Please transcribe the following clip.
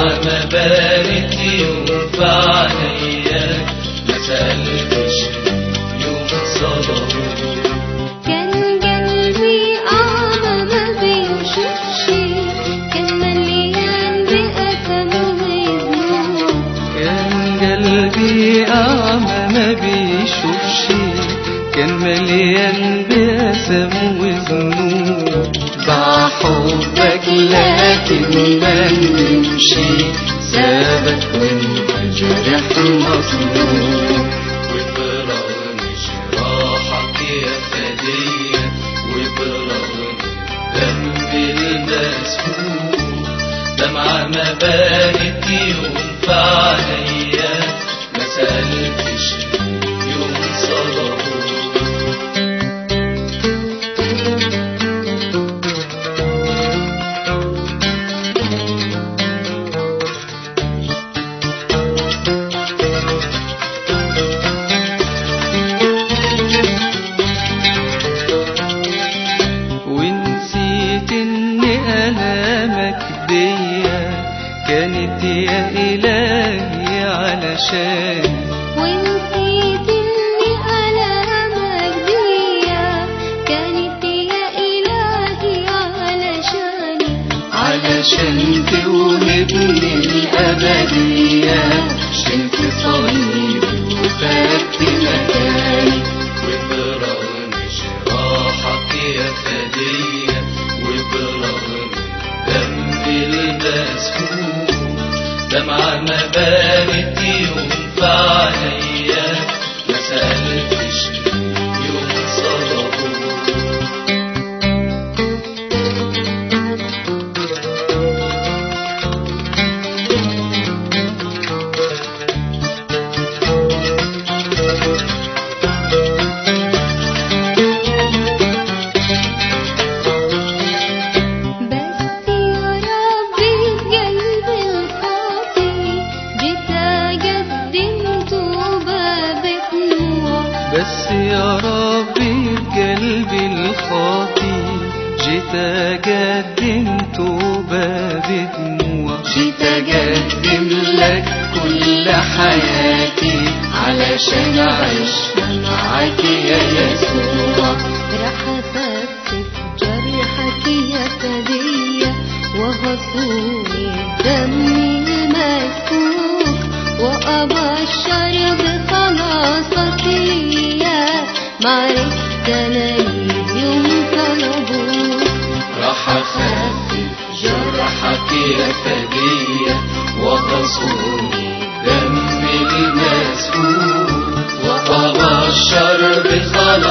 ما بانت يوم في عينيا ما سألتش يوم صدقوا كان قلبي أعمى ما بيشوفش كان مليان بأثم وذنوب كان قلبي أعمى ما بيشوفش كان مليان بأسم وذنوب ضاع حبك لكن ما نمشي سابك وانت جرح مظلوم وبرغم جراحك يا فدية وبرغم ذنبي المسفوح دمعة ما بانت يوم في عينيا ما سألتش يوم صدقوا ونسيت ان ألامك ديا كانت يا إلهي علشان ونسيت إني ألامك ديا كانت يا إلهي علشاني علشان تولدني الأبدية شلت صليب وفات مكاني وبرغم جراحك يا فدية وبرغم ذنبي المسفوح دمعة ما بانت يوم في عينيا ما سألتش يوم صدقوا بس يا ربي بقلب الخاطي جيت أقدم توبة بدموع بس يا ربي بقلبي الخاطي جيت أقدم توبة بدموع جيت أقدم لك كل حياتي علشان أعيشها معاك يا يسوع راح أخفف جرحك يا فدية وغصوني دمي المسفوك وأبشر بخلاصك ليا معرفت أنا يوم طلبوك راح أخفف جرحك يا فدية وتصوني دمي المسفوح وأبشر بخلاصك